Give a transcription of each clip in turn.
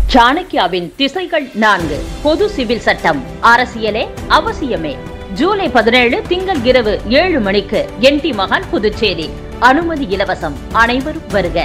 சாணக்கியாவின் திசைகள் நான்கு பொது சிவில் சட்டம் அரசியலே அவசியமே ஜூலை பதினேழு திங்கள் இரவு ஏழு மணிக்கு என் டி மகான் புதுச்சேரி அனுமதி இலவசம் அனைவரும் வருக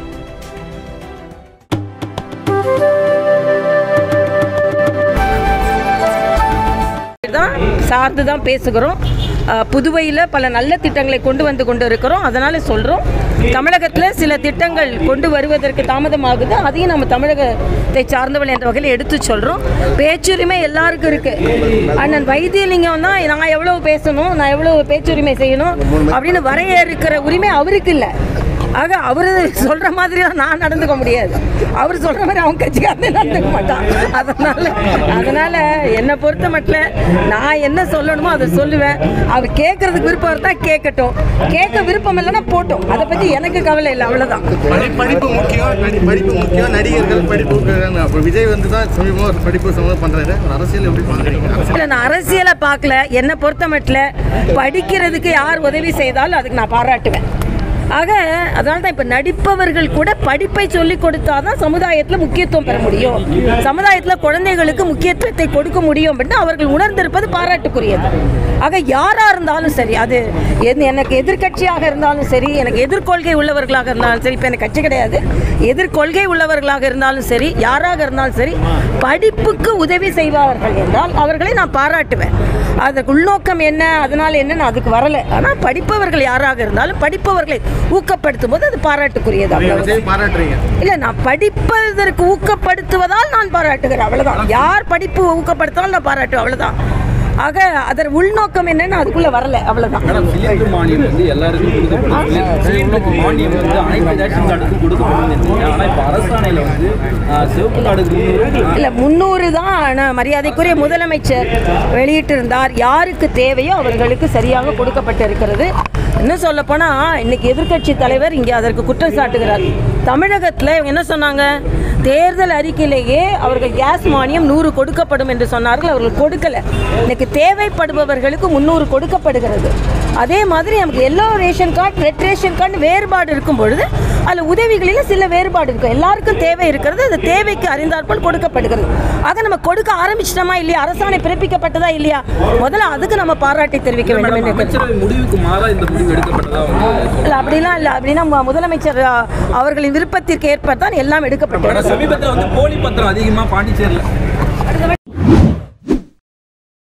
தான் சார்ந்து தான் பேசுகிறோம் புதுவையில் பல நல்ல திட்டங்களை கொண்டு வந்து கொண்டு இருக்கிறோம் அதனால் சொல்கிறோம் தமிழகத்தில் சில திட்டங்கள் கொண்டு வருவதற்கு தாமதமாகுது அதையும் நம்ம தமிழகத்தை சார்ந்தவள் என்ற வகையில் எடுத்து சொல்கிறோம் பேச்சுரிமை எல்லாருக்கும் இருக்குது அண்ணன் வைத்தியலிங்கம் தான் நான் எவ்வளோ பேசணும் நான் எவ்வளோ பேச்சுரிமை செய்யணும் அப்படின்னு வரையறுக்கிற உரிமை அவருக்கு இல்லை ஆக அவர் சொல்கிற மாதிரிலாம் நான் நடந்துக்க முடியாது அவர் சொல்கிற மாதிரி அவங்க கட்சிக்காரனே நடந்துக்க மாட்டான் அதனால் அதனால் என்னை பொறுத்த மட்டும் நான் என்ன சொல்லணுமோ அதை சொல்லுவேன் அவர் கேட்கறதுக்கு விருப்பம் இருந்தால் கேட்கட்டும் கேட்க விருப்பம் இல்லைன்னா போட்டோம் அதை பற்றி எனக்கு கவலை இல்லை அவ்வளோதான் படி- படிப்பு முக்கியம் நடி- படிப்பு முக்கியம் நடிகர்கள் படிப்பு அப்போ விஜய் வந்து தான் சமீபமாக ஒரு படிப்பு சம்மந்தம் பண்ணுறாரு அரசியல் எப்படி பண்ணுறீங்க அரசியல் இல்லை நான் அரசியலை பார்க்கல என்னை பொறுத்த மட்டும் படிக்கிறதுக்கு யார் உதவி செய்தாலும் அதுக்கு நான் பாராட்டுவேன் ஆக அதனால தான் இப்போ நடிப்பவர்கள் கூட படிப்பை சொல்லி கொடுத்தாதான் சமுதாயத்தில் முக்கியத்துவம் பெற முடியும் சமுதாயத்தில் குழந்தைகளுக்கு முக்கியத்துவத்தை கொடுக்க முடியும் அப்படின்னு அவர்கள் உணர்ந்திருப்பது பாராட்டுக்குரியது ஆக யாராக இருந்தாலும் சரி அது எது- எனக்கு எதிர்க்கட்சியாக இருந்தாலும் சரி எனக்கு எதிர்கொள்கை உள்ளவர்களாக இருந்தாலும் சரி இப்போ எனக்கு கட்சி கிடையாது எதிர்கொள்கை உள்ளவர்களாக இருந்தாலும் சரி யாராக இருந்தாலும் சரி படிப்புக்கு உதவி செய்வார்கள் என்றால் அவர்களை நான் பாராட்டுவேன் அதற்கு உள்நோக்கம் என்ன அதனால் என்னன்னு அதுக்கு வரலை ஆனால் படிப்பவர்கள் யாராக இருந்தாலும் படிப்பவர்களை ஊக்கப்படுத்தும் போது அது பாராட்டுக்குரியது அவ்வளவுதான். விஜய் பாராட்டுறீங்க இல்லை நான் படிப்பதற்கு ஊக்கப்படுத்துவதால் நான் பாராட்டுகிறேன் அவ்வளவுதான் யார் படிப்பு ஊக்கப்படுத்தினாலும் நான் பாராட்டுவேன் அவ்வளவுதான் ஆக அதன் உள்நோக்கம் என்னன்னு அதுக்குள்ள வரல அவ்வளவுதான் மேடம் சிலிண்டர் மானியம் வந்து எல்லாருக்கும் கொடுக்கப்படும் சிலிண்டருக்கு மானியம் வந்து அனைத்து ரேஷன் கார்டுக்கும் கொடுக்கப்படும் இருந்தீங்க ஆனால் இப்போ அரசாணையில் வந்து ஆஹ், சிவப்பு கார்டுக்கு முன்னூறு இல்லை முந்நூறு தான் ஆனால் மரியாதைக்குரிய முதலமைச்சர் வெளியிட்டிருந்தார் யாருக்கு தேவையோ அவர்களுக்கு சரியாக கொடுக்கப்பட்டிருக்கிறது இன்னும் சொல்ல போனால் இன்னைக்கு எதிர்க்கட்சி தலைவர் இங்கே அதற்கு குற்றம் சாட்டுகிறார் தமிழகத்தில் இவங்க என்ன சொன்னாங்க தேர்தல் அறிக்கையிலேயே அவர்கள் கேஸ் மானியம் நூறு கொடுக்கப்படும் என்று சொன்னார்கள் அவர்கள் கொடுக்கல இன்னைக்கு தேவைப்படுபவர்களுக்கு முந்நூறு கொடுக்கப்படுகிறது அதே மாதிரி நமக்கு yellow ration card red ration card வேறுபாடு இருக்கும் பொழுது அதில் உதவிகளில் சில வேறுபாடு இருக்கும் எல்லாருக்கும் தேவை இருக்கிறது அது தேவைக்கு அறிந்தாற்போல் கொடுக்கப்படுகிறது ஆக நம்ம கொடுக்க ஆரம்பிச்சிட்டோமா இல்லையா அரசாணை பிறப்பிக்கப்பட்டதா இல்லையா முதல்ல அதுக்கு நம்ம பாராட்டி தெரிவிக்க வேண்டும் என்று கேட்கிறேன். அமைச்சரவை முடிவுக்கு மாறா இந்த முடிவு எடுக்கப்பட்டதா வந்து இல்லை அப்படிலாம் இல்லை அப்படின்னா மு- முதலமைச்சர் அ, அவர்களின் விருப்பத்திற்கு ஏற்ப தான் எல்லாம் எடுக்கப்பட்டது ஆனால் சமீபத்தில் வந்து போலி பத்திரம் அதிகமாக பாண்டிச்சேரியில்